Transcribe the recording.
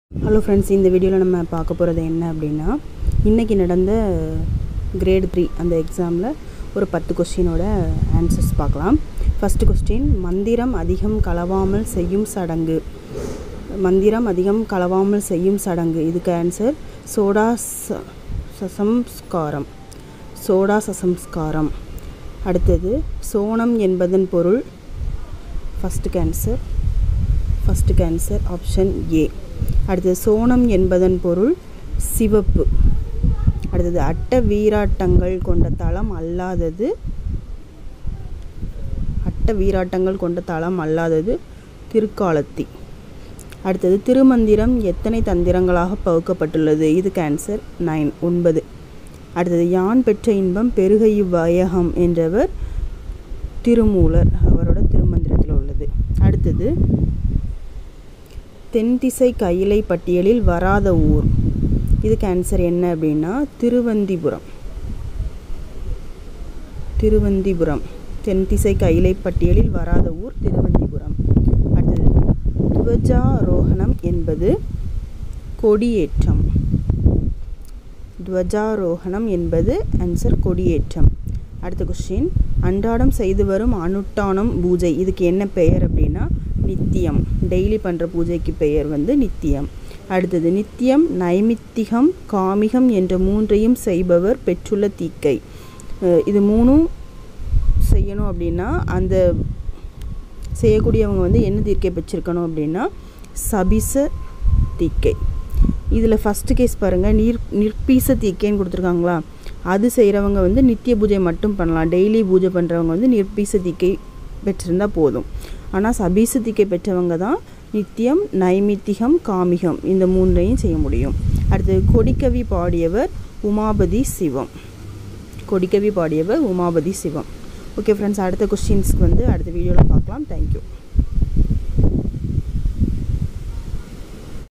hello friends இந்த வீடியோவில் நம்ம பார்க்க போகிறது என்ன அப்படின்னா இன்றைக்கி நடந்த கிரேட் த்ரீ அந்த எக்ஸாமில் ஒரு பத்து கொஸ்டினோட ஆன்சர்ஸ் பார்க்கலாம் ஃபஸ்ட்டு கொஸ்டின் மந்திரம் அதிகம் கலவாமல் செய்யும் சடங்கு மந்திரம் அதிகம் கலவாமல் செய்யும் சடங்கு இதுக்கு ஆன்சர் சோடா ச சசம்ஸ்காரம் சோடா சசம்ஸ்காரம் அடுத்தது சோனம் என்பதன் பொருள் first cancer first cancer option A அடுத்தது சோனம் என்பதன் பொருள் சிவப்பு அடுத்தது அட்ட வீராட்டங்கள் கொண்ட தளம் அல்லாதது அட்ட வீராட்டங்கள் கொண்ட தளம் அல்லாதது திருக்காலத்தி அடுத்தது திருமந்திரம் எத்தனை தந்திரங்களாக பகுக்கப்பட்டுள்ளது இது கேன்சர் நைன் ஒன்பது அடுத்தது யான் பெற்ற இன்பம் பெருக இவ்வையகம் என்றவர் திருமூலர் அவரோட திருமந்திரத்தில் உள்ளது அடுத்தது தென்திசை கையிலை பட்டியலில் வராத ஊர் இதுக்கு ஆன்சர் என்ன அப்படின்னா திருவந்திபுரம் திருவந்திபுரம் தென்திசை கையிலை பட்டியலில் வராத ஊர் திருவந்திபுரம் அடுத்தது துவஜாரோகணம் என்பது கொடியேற்றம் துவஜாரோகணம் என்பது ஆன்சர் கொடியேற்றம் அடுத்த கொஸ்டின் அன்றாடம் செய்து வரும் அனுட்டானம் பூஜை இதுக்கு என்ன பெயர் அப்படின்னா நித்தியம் டெய்லி பண்ணுற பூஜைக்கு பெயர் வந்து நித்தியம் அடுத்தது நித்தியம் நைமித்திகம் காமிகம் என்ற மூன்றையும் செய்பவர் பெற்றுள்ள தீக்கை அஹ் இது மூணும் செய்யணும் அப்படின்னா அந்த செய்யக்கூடியவங்க வந்து என்ன தீர்க்கை பெற்றிருக்கணும் அப்படின்னா சபிச தீக்கை இதில் ஃபஸ்ட்டு கேஸ் பாருங்கள் நீர் நிற்பீச தீக்கைன்னு கொடுத்துருக்காங்களா அது செய்கிறவங்க வந்து நித்திய பூஜை மட்டும் பண்ணலாம் டெய்லி பூஜை பண்ணுறவங்க வந்து நிற்பீச தீக்கை பெற்றிருந்தால் போதும் ஆனால் சபீச தீக்கை பெற்றவங்க தான் நித்தியம் நைமித்திகம் காமிகம் இந்த மூன்றையும் செய்ய முடியும் அடுத்தது கொடிக்கவி பாடியவர் உமாபதி சிவம் கொடிக்கவி பாடியவர் உமாபதி சிவம் ஓகே ஃப்ரெண்ட்ஸ் அடுத்த கொஸ்டின்ஸ்க்கு வந்து அடுத்த வீடியோவில் பார்க்கலாம் தேங்க்யூ